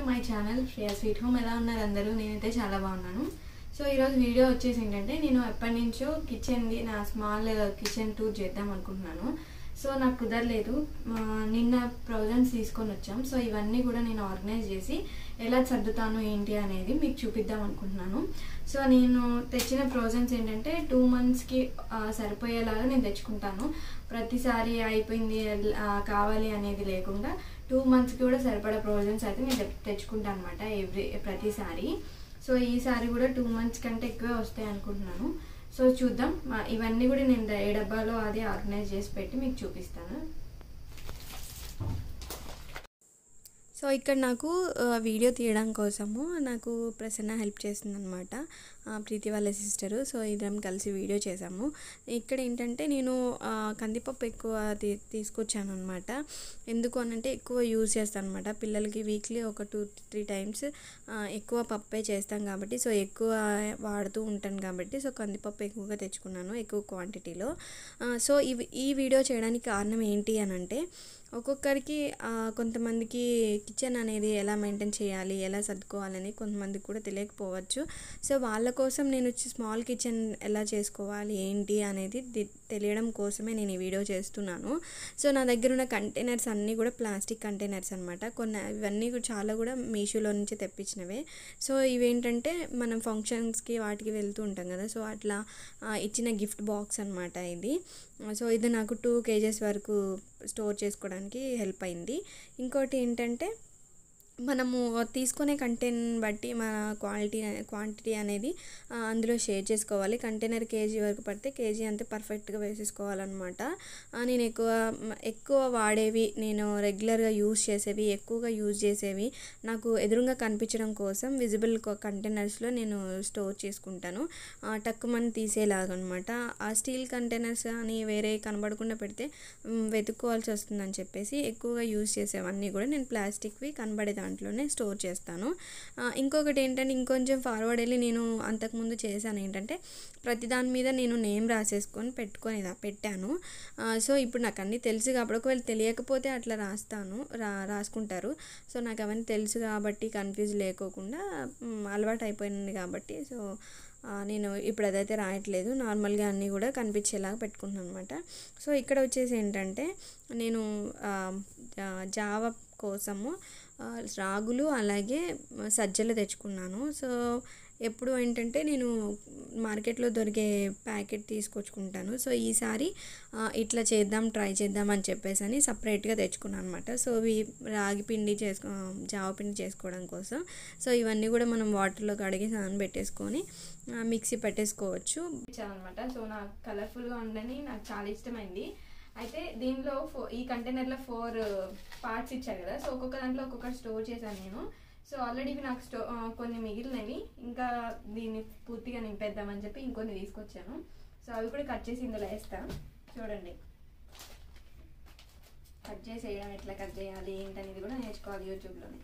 my channel Shreya sweet home ఎలా ఉన్నారు అందరూ నేనైతే చాలా బాగున్నాను సో ఈరోజు వీడియో వచ్చేసి ఏంటంటే నేను ఎప్పటి నుంచో కిచెన్ది నా స్మాల్ కిచెన్ టూర్ చేద్దాం అనుకుంటున్నాను సో నాకు కుదరలేదు ఆ, నిన్న ప్రొవిజన్స్ తీసుకొని వచ్చాం సో ఇవన్నీ కూడా నేను ఆర్గనైజ్ చేసి ఎలా సర్దుతాను ఏంటి అనేది మీకు చూపిద్దాం అనుకుంటున్నాను సో నేను తెచ్చిన ప్రొవిజన్స్ ఏంటంటే టూ మంత్స్కి సరిపోయేలాగా నేను తెచ్చుకుంటాను ప్రతిసారి అయిపోయింది ఆ, కావాలి అనేది లేకుండా టూ మంత్స్కి కూడా సరిపడా ప్రొవిజన్స్ అయితే నేను తె- తెచ్చుకుంటాను అనమాట ఎవ్రీ ప్రతిసారి సో ఈసారి కూడా టూ మంత్స్ కంటే ఎక్కువే వస్తాయి అనుకుంటున్నాను సో చూద్దాం ఆ, ఇవన్నీ కూడా నేను డ- ఏ డబ్బాలో అది ఆర్గనైజ్ చేసి పెట్టి మీకు చూపిస్తాను సో ఇక్కడ నాకు ఆ, వీడియో తీయడం కోసము నాకు ప్రసన్న హెల్ప్ చేస్తుందన్నమాట ఆ, ప్రీతి వాళ్ళ సిస్టరు సో ఇద్దరం కలిసి వీడియో చేసాము ఇక్కడ ఏంటంటే నేను ఆ, కందిపప్పు ఎక్కువ తీ తీసుకొచ్చాను అనమాట ఎందుకు అనంటే ఎక్కువ యూజ్ చేస్తాను అనమాట పిల్లలకి వీక్లీ ఒక టూ త్రీ టైమ్స్ ఎక్కువ పప్పే చేస్తాం కాబట్టి సో ఎక్కువ వాడుతూ ఉంటాను కాబట్టి సో కందిపప్పు ఎక్కువగా తెచ్చుకున్నాను ఎక్కువ క్వాంటిటీలో ఆ, సో ఇవి ఈ వీడియో చేయడానికి కారణం ఏంటి అని అంటే ఒక్కొక్కరికి ఆ, కొంతమందికి కిచెన్ అనేది ఎలా మెయింటైన్ చేయాలి ఎలా సర్దుకోవాలని కొంతమందికి కూడా తెలియకపోవచ్చు సో వాళ్ళ కోసం నేను స్మాల్ కిచెన్ ఎలా చేసుకోవాలి ఏంటి అనేది ది- తెలియడం కోసమే నేను ఈ వీడియో చేస్తున్నాను సో నా దగ్గర ఉన్న కంటైనర్స్ అన్నీ కూడా ప్లాస్టిక్ కంటైనర్స్ అనమాట కొన్ని ఇవన్నీ కూడా చాలా కూడా మీషోలో నుంచి తెప్పించినవే సో ఇవేంటంటే మనం ఫంక్షన్స్కి వాటికి వెళ్తూ ఉంటాం కదా సో అట్లా ఆ, ఇచ్చిన గిఫ్ట్ బాక్స్ అనమాట ఇది సో ఇది నాకు టూ కేజెస్ వరకు స్టోర్ చేసుకోవడానికి హెల్ప్ అయింది ఇంకోటి ఏంటంటే మనము తీసుకునే కంటెంట్ బట్టి మన క్వాలిటీ క్వాంటిటీ అనేది ఆ, అందులో షేర్ చేసుకోవాలి కంటైనర్ కేజీ వరకు పడితే కేజీ అంతే పర్ఫెక్ట్గా వేసేసుకోవాలన్నమాట ఆ, నేను ఎక్కువ ఎక్కువ వాడేవి నేను రెగ్యులర్గా యూజ్ చేసేవి ఎక్కువగా యూజ్ చేసేవి నాకు ఎదురుగా కనిపించడం కోసం విజిబుల్ కంటైనర్స్లో నేను స్టోర్ చేసుకుంటాను ఆ, టక్కుమని తీసేలాగా అనమాట ఆ స్టీల్ కంటైనర్స్ అని వేరే కనబడకుండా పెడితే మ్, వెతుక్కోవాల్సి వస్తుందని చెప్పేసి ఎక్కువగా యూజ్ చేసేవన్నీ కూడా నేను ప్లాస్టిక్వి కనబడే దాంట్లోనే స్టోర్ చేస్తాను ఆ, ఇంకొకటి ఏంటంటే ఇంకొంచెం ఫార్వర్డ్ వెళ్ళి నేను అంతకుముందు చేశాను ఏంటంటే ప్రతి దాని మీద నేను నేమ్ రాసేసుకొని పెట్టుకొని ఇలా పెట్టాను ఆ, సో ఇప్పుడు నాకు అన్నీ తెలుసు కాబట్టి ఒకవేళ తెలియకపోతే అట్లా రాస్తాను రా రాసుకుంటారు సో నాకు అవన్నీ తెలుసు కాబట్టి కన్ఫ్యూజ్ లేకోకుండా మ్, అలవాటు అయిపోయింది కాబట్టి సో ఆ, నేను ఇప్పుడు అదైతే రాయట్లేదు నార్మల్గా అన్నీ కూడా కనిపించేలాగా పెట్టుకుంటున్నాను అనమాట సో ఇక్కడ వచ్చేసి ఏంటంటే నేను ఆ, జా- జావ కోసము ఆ, రాగులు అలాగే సజ్జలు తెచ్చుకున్నాను సో ఎప్పుడు ఏంటంటే నేను మార్కెట్లో దొరికే ప్యాకెట్ తీసుకొచ్చుకుంటాను సో ఈసారి ఆ, ఇట్లా చేద్దాం ట్రై చేద్దాం అని చెప్పేసి అని సపరేట్గా తెచ్చుకున్నాను అనమాట సో ఇవి రాగి పిండి చేసుకో జావ పిండి చేసుకోవడం కోసం సో ఇవన్నీ కూడా మనం వాటర్లో కడిగి నానబెట్టేసుకొని ఆ, మిక్సీ పెట్టేసుకోవచ్చు అనమాట సో నాకు కలర్ఫుల్గా ఉండని నాకు చాలా ఇష్టమైంది అయితే దీనిలో ఫో ఈ కంటైనర్లో ఫోర్ పార్ట్స్ ఇచ్చారు కదా సో ఒక్కొక్క దాంట్లో ఒక్కొక్కటి స్టోర్ చేశాను నేను సో ఆల్రెడీ ఇవి నాకు స్టో ఆ, కొన్ని మిగిలినవి ఇంకా దీన్ని పూర్తిగా నింపేద్దామని చెప్పి ఇంకొన్ని తీసుకొచ్చాను సో అవి కూడా కట్ చేసి ఇందులో వేస్తా చూడండి కట్ చేసి వేయడం ఎట్లా కట్ చేయాలి ఏంటనేది కూడా నేర్చుకోవాలి యూట్యూబ్లోనే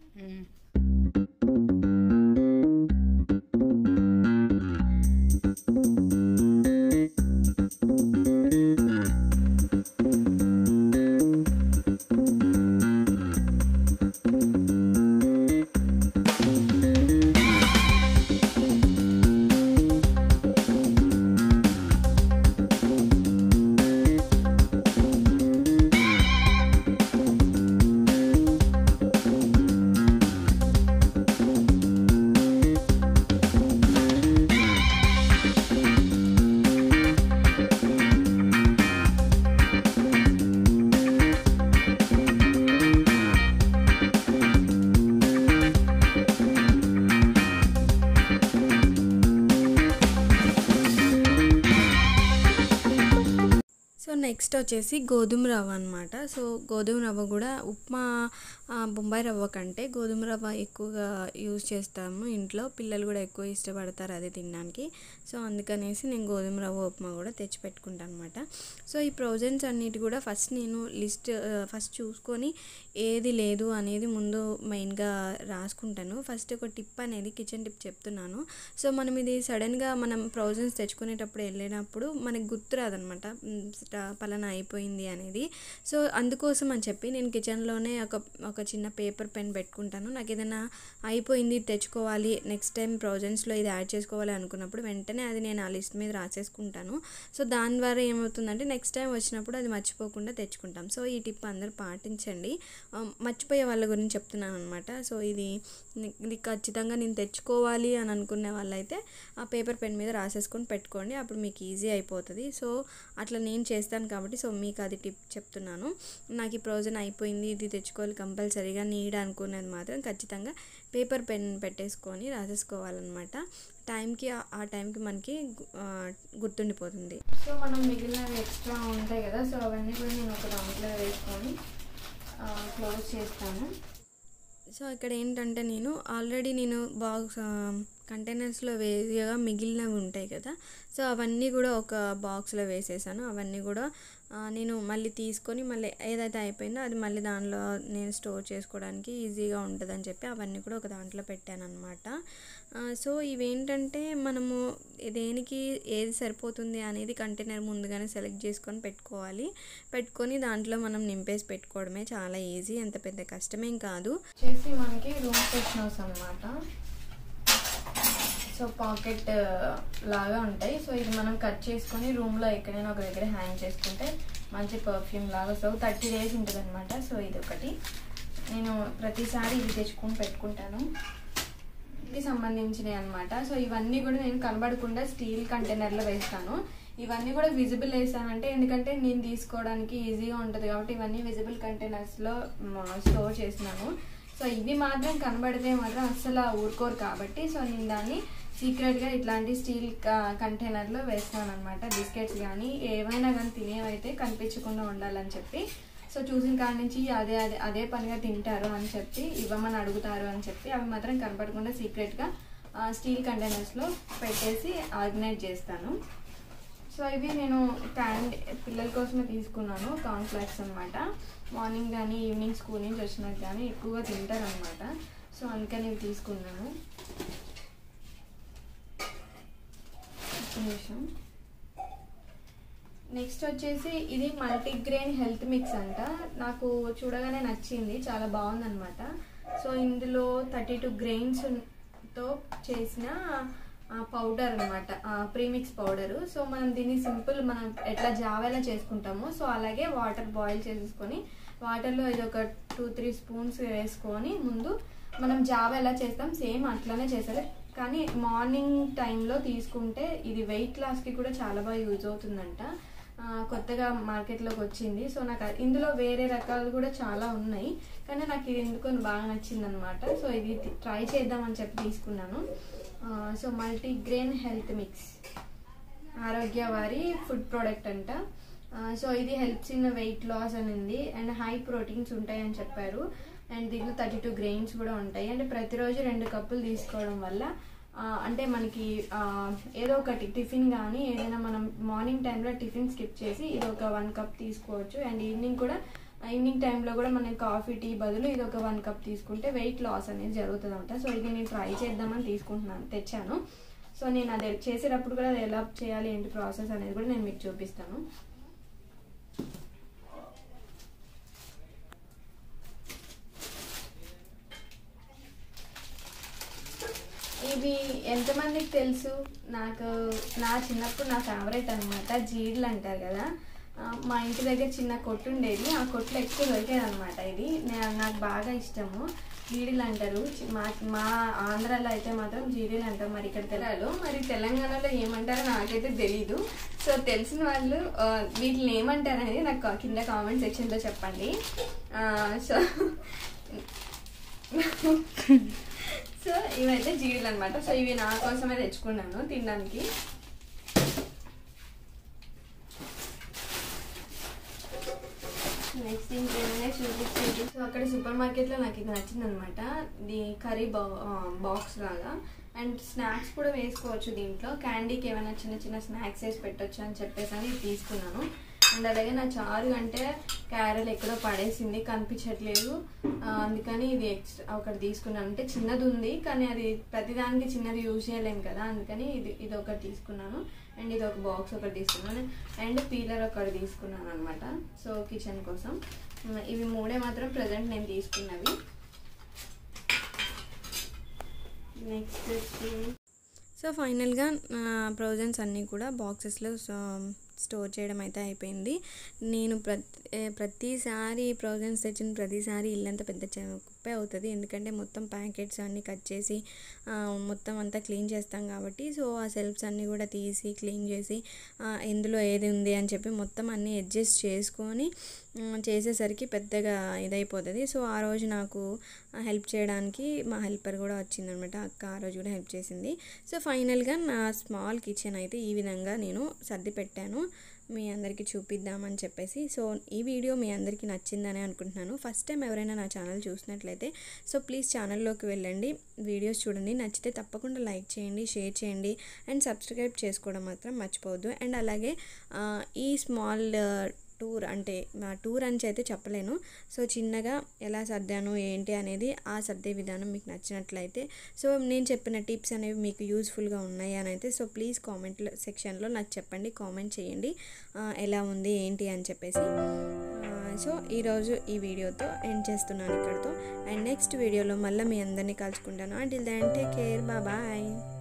సో నెక్స్ట్ వచ్చేసి గోధుమ రవ్వ అనమాట సో గోధుమ రవ్వ కూడా ఉప్మా ఆ, బొంబాయి రవ్వ కంటే గోధుమ రవ్వ ఎక్కువగా యూజ్ చేస్తాము ఇంట్లో పిల్లలు కూడా ఎక్కువ ఇష్టపడతారు అది తినడానికి సో అందుకనేసి నేను గోధుమ రవ్వ ఉప్మా కూడా తెచ్చి పెట్టుకుంటాను అనమాట సో ఈ ప్రొవిజన్స్ అన్నిటి కూడా ఫస్ట్ నేను లిస్ట్ ఫస్ట్ చూసుకొని ఏది లేదు అనేది ముందు మెయిన్గా రాసుకుంటాను ఫస్ట్ ఒక టిప్ అనేది కిచెన్ టిప్ చెప్తున్నాను సో మనం ఇది సడన్గా మనం ప్రొవిజన్స్ తెచ్చుకునేటప్పుడు వెళ్ళినప్పుడు మనకి గుర్తురాదనమాట పలానా అయిపోయింది అనేది సో అందుకోసం అని చెప్పి నేను కిచెన్లోనే ఒక ఒక ఒక చిన్న పేపర్ పెన్ పెట్టుకుంటాను నాకు ఏదైనా అయిపోయింది తెచ్చుకోవాలి నెక్స్ట్ టైం ప్రొజెన్స్లో ఇది యాడ్ చేసుకోవాలి అనుకున్నప్పుడు వెంటనే అది నేను ఆ లిస్ట్ మీద రాసేసుకుంటాను సో దాని ద్వారా ఏమవుతుందంటే నెక్స్ట్ టైం వచ్చినప్పుడు అది మర్చిపోకుండా తెచ్చుకుంటాం సో ఈ టిప్ అందరూ పాటించండి ఆ, మర్చిపోయే వాళ్ళ గురించి చెప్తున్నాను అనమాట సో ఇది ఇది ఖచ్చితంగా నేను తెచ్చుకోవాలి అని అనుకునే వాళ్ళైతే ఆ పేపర్ పెన్ మీద రాసేసుకొని పెట్టుకోండి అప్పుడు మీకు ఈజీ అయిపోతుంది సో అట్లా నేను చేస్తాను కాబట్టి సో మీకు అది టిప్ చెప్తున్నాను నాకు ఈ ప్రొవిజన్ అయిపోయింది ఇది తెచ్చుకోవాలి కంపల్సరీగా నీడ్ అనుకునేది మాత్రం ఖచ్చితంగా పేపర్ పెన్ పెట్టేసుకొని రాసేసుకోవాలన్నమాట టైంకి ఆ- ఆ టైంకి మనకి గు- ఆ, గుర్తుండిపోతుంది సో మనం మిగిలినవి ఎక్స్ట్రా ఉంటాయి కదా సో అవన్నీ కూడా నేను ఒక దాంట్లో వేసుకొని క్లోజ్ చేస్తాను సో ఇక్కడ ఏంటంటే నేను ఆల్రెడీ నేను బాక్స్ కంటైనర్స్లో వేయగా మిగిలినవి ఉంటాయి కదా సో అవన్నీ కూడా ఒక బాక్స్లో వేసేసాను అవన్నీ కూడా ఆ, నేను మళ్ళీ తీసుకొని మళ్ళీ ఏదైతే అయిపోయిందో అది మళ్ళీ దానిలో నేను స్టోర్ చేసుకోవడానికి ఈజీగా ఉంటుందని చెప్పి అవన్నీ కూడా ఒక దాంట్లో పెట్టాను అనమాట సో ఇవేంటంటే మనము దేనికి ఏది సరిపోతుంది అనేది కంటైనర్ ముందుగానే సెలెక్ట్ చేసుకొని పెట్టుకోవాలి పెట్టుకొని దాంట్లో మనం నింపేసి పెట్టుకోవడమే చాలా ఈజీ అంత పెద్ద కష్టమేం కాదు చేసి మనకి రూమ్ ఫ్రెషనర్స్ అనమాట సో పాకెట్ లాగా ఉంటాయి సో ఇది మనం కట్ చేసుకొని రూమ్లో ఎక్కడైనా ఒక దగ్గర హ్యాంగ్ చేసుకుంటే మంచి పర్ఫ్యూమ్ లాగా సో థర్టీ డేస్ ఉంటుంది అనమాట సో ఇది ఒకటి నేను ప్రతిసారి ఇది తెచ్చుకొని పెట్టుకుంటాను కి సంబంధించినవి అనమాట సో ఇవన్నీ కూడా నేను కనబడకుండా స్టీల్ కంటైనర్లో వేస్తాను ఇవన్నీ కూడా విజిబుల్ వేసానంటే ఎందుకంటే నేను తీసుకోవడానికి ఈజీగా ఉంటుంది కాబట్టి ఇవన్నీ విజిబుల్ కంటైనర్స్లో స్టోర్ చేసినాను సో ఇవి మాత్రం కనబడితే మాత్రం అస్సలు ఊరుకోరు కాబట్టి సో నేను దాన్ని సీక్రెట్గా ఇట్లాంటి స్టీల్ కంటైనర్లో వేస్తాను అనమాట బిస్కెట్స్ కానీ ఏమైనా కానీ తినేవైతే కనిపించకుండా ఉండాలని చెప్పి సో చూసిన కాడి నుంచి అదే అదే అదే పనిగా తింటారు అని చెప్పి ఇవ్వమని అడుగుతారు అని చెప్పి అవి మాత్రం కనపడకుండా సీక్రెట్గా స్టీల్ కంటైనర్స్లో పెట్టేసి ఆర్గనైజ్ చేస్తాను సో ఇవి నేను క్యాండీ పిల్లల కోసమే తీసుకున్నాను కార్న్ ఫ్లాక్స్ అనమాట మార్నింగ్ కానీ ఈవినింగ్ స్కూల్ నుంచి వచ్చినాక కానీ ఎక్కువగా తింటారనమాట సో అందుకని ఇవి తీసుకున్నాను ఒక్క నిమిషం నెక్స్ట్ వచ్చేసి ఇది మల్టీగ్రెయిన్ హెల్త్ మిక్స్ అంట నాకు చూడగానే నచ్చింది చాలా బాగుందన్నమాట సో ఇందులో థర్టీ టూ గ్రెయిన్స్తో చేసిన పౌడర్ అనమాట ప్రీమిక్స్ పౌడరు సో మనం దీన్ని సింపుల్ మనం ఎట్లా జావేలా చేసుకుంటామో సో అలాగే వాటర్ బాయిల్ చేసేసుకొని వాటర్లో ఇది ఒక టూ త్రీ స్పూన్స్ వేసుకొని ముందు మనం జావ ఎలా చేస్తాం సేమ్ అట్లానే చేస్తారు కానీ మార్నింగ్ టైంలో తీసుకుంటే ఇది వెయిట్ లాస్కి కూడా చాలా బాగా యూజ్ అవుతుందంట ఆ, కొత్తగా మార్కెట్లోకి వచ్చింది సో నాకు అది- ఇందులో వేరే రకాలు కూడా చాలా ఉన్నాయి కానీ నాకు ఇది ఎందుకో బాగా నచ్చింది అనమాట సో ఇది ట్రై చేద్దామని చెప్పి తీసుకున్నాను ఆ, సో మల్టీగ్రెయిన్ హెల్త్ మిక్స్ ఆరోగ్య వారి ఫుడ్ ప్రోడక్ట్ అంట ఆ, సో ఇది హెల్ప్స్ ఇన్ వెయిట్ లాస్ అని ఉంది అండ్ హై ప్రోటీన్స్ ఉంటాయని చెప్పారు అండ్ దీంట్లో థర్టీ టూ గ్రెయిన్స్ కూడా ఉంటాయి అంటే ప్రతిరోజు రెండు కప్పులు తీసుకోవడం వల్ల ఆ, అంటే మనకి ఆ, ఏదో ఒకటి టిఫిన్ కానీ ఏదైనా మనం మార్నింగ్ టైంలో టిఫిన్ స్కిప్ చేసి ఇది ఒక వన్ కప్ తీసుకోవచ్చు అండ్ ఈవినింగ్ కూడా ఈవినింగ్ టైంలో కూడా మనం కాఫీ టీ బదులు ఇది ఒక వన్ కప్ తీసుకుంటే వెయిట్ లాస్ అనేది జరుగుతుంది అనమాట సో ఇది నేను ట్రై చేద్దామని తీసుకుంటున్నాను తెచ్చాను సో నేను అది చేసేటప్పుడు కూడా అది ఎలా చేయాలి ఏంటి ప్రాసెస్ అనేది కూడా నేను మీకు చూపిస్తాను ఇవి ఎంతమందికి తెలుసు నాకు నా చిన్నప్పుడు నా ఫేవరెట్ అనమాట జీడ్లు అంటారు కదా ఆ, మా ఇంటి దగ్గర చిన్న కొట్టు ఉండేది ఆ కొట్లో ఎక్కువ దొరికేది అనమాట ఇది నే- నాకు బాగా ఇష్టము జీడీలు అంటారు చి- మా మా ఆంధ్రాలో అయితే మాత్రం జీడీలు అంటారు మరి ఇక్కడ తెలాలు మరి తెలంగాణలో ఏమంటారో నాకైతే తెలీదు సో తెలిసిన వాళ్ళు ఆ, వీటిని ఏమంటారు అనేది నాకు కా- కింద కామెంట్ సెక్షన్లో చెప్పండి ఆ, సో సో ఇవైతే జీడీలు అనమాట సో ఇవి నా కోసమే తెచ్చుకున్నాను తినడానికి నెక్స్ట్ ఇంకేమైనా చూపించేది సో అక్కడ సూపర్ మార్కెట్లో నాకు ఇది నచ్చింది అనమాట ఇది కర్రీ బా బాక్స్ లాగా అండ్ స్నాక్స్ కూడా వేసుకోవచ్చు దీంట్లో క్యాండీకి ఏమైనా చిన్న చిన్న స్నాక్స్ వేసి పెట్టొచ్చు అని చెప్పేసి అని ఇది తీసుకున్నాను అండ్ అలాగే నా చారు అంటే క్యారెల్ ఎక్కడో పడేసింది కనిపించట్లేదు ఆ, అందుకని ఇది ఎక్స్ట్రా ఒకటి తీసుకున్నాను అంటే చిన్నది ఉంది కానీ అది ప్రతిదానికి చిన్నది యూజ్ చేయలేము కదా అందుకని ఇది ఇది ఒకటి తీసుకున్నాను అండ్ ఇది ఒక బాక్స్ ఒకటి తీసుకున్నాను అండ్ పీలర్ ఒకటి తీసుకున్నాను అనమాట సో కిచెన్ కోసం ఇవి మూడే మాత్రం ప్రజెంట్ నేను తీసుకున్నవి నెక్స్ట్ వచ్చి సో ఫైనల్గా ప్రొవిజన్స్ అన్నీ కూడా బాక్సెస్లో స్టోర్ చేయడం అయితే అయిపోయింది నేను ప్రతి ప్రతిసారి ప్రొవిజన్స్ తెచ్చిన ప్రతిసారి ఇల్లంతా పెద్ద కుప్పే అవుతుంది ఎందుకంటే మొత్తం ప్యాకెట్స్ అన్నీ కట్ చేసి ఆ, మొత్తం అంతా క్లీన్ చేస్తాం కాబట్టి సో ఆ సెల్ఫ్స్ అన్నీ కూడా తీసి క్లీన్ చేసి ఆ, ఎందులో ఏది ఉంది అని చెప్పి మొత్తం అన్నీ అడ్జస్ట్ చేసుకొని ఉమ్, చేసేసరికి పెద్దగా ఇదైపోతుంది సో ఆ రోజు నాకు హెల్ప్ చేయడానికి మా హెల్పర్ కూడా వచ్చిందనమాట అక్క ఆ రోజు కూడా హెల్ప్ చేసింది సో ఫైనల్గా నా స్మాల్ కిచెన్ అయితే ఈ విధంగా నేను సర్ది పెట్టాను మీ అందరికీ చూపిద్దామని చెప్పేసి సో ఈ వీడియో మీ అందరికీ నచ్చిందని అనుకుంటున్నాను ఫస్ట్ టైం ఎవరైనా నా ఛానల్ చూసినట్లయితే సో ప్లీజ్ ఛానల్లోకి వెళ్ళండి వీడియోస్ చూడండి నచ్చితే తప్పకుండా లైక్ చేయండి షేర్ చేయండి అండ్ సబ్స్క్రైబ్ చేసుకోవడం మాత్రం మర్చిపోవద్దు అండ్ అలాగే ఆ, ఈ స్మాల్ టూర్ అంటే నా టూర్ అని అయితే చెప్పలేను సో చిన్నగా ఎలా సర్దాను ఏంటి అనేది ఆ సర్దే విధానం మీకు నచ్చినట్లయితే సో నేను చెప్పిన టిప్స్ అనేవి మీకు యూస్ఫుల్గా ఉన్నాయి అని అయితే సో ప్లీజ్ కామెంట్ సెక్షన్లో నాకు చెప్పండి కామెంట్ చేయండి ఆ, ఎలా ఉంది ఏంటి అని చెప్పేసి ఆ, సో ఈరోజు ఈ వీడియోతో ఎండ్ చేస్తున్నాను ఇక్కడితో అండ్ నెక్స్ట్ వీడియోలో మళ్ళీ మీ అందరినీ కలుసుకుంటాను until then take care bye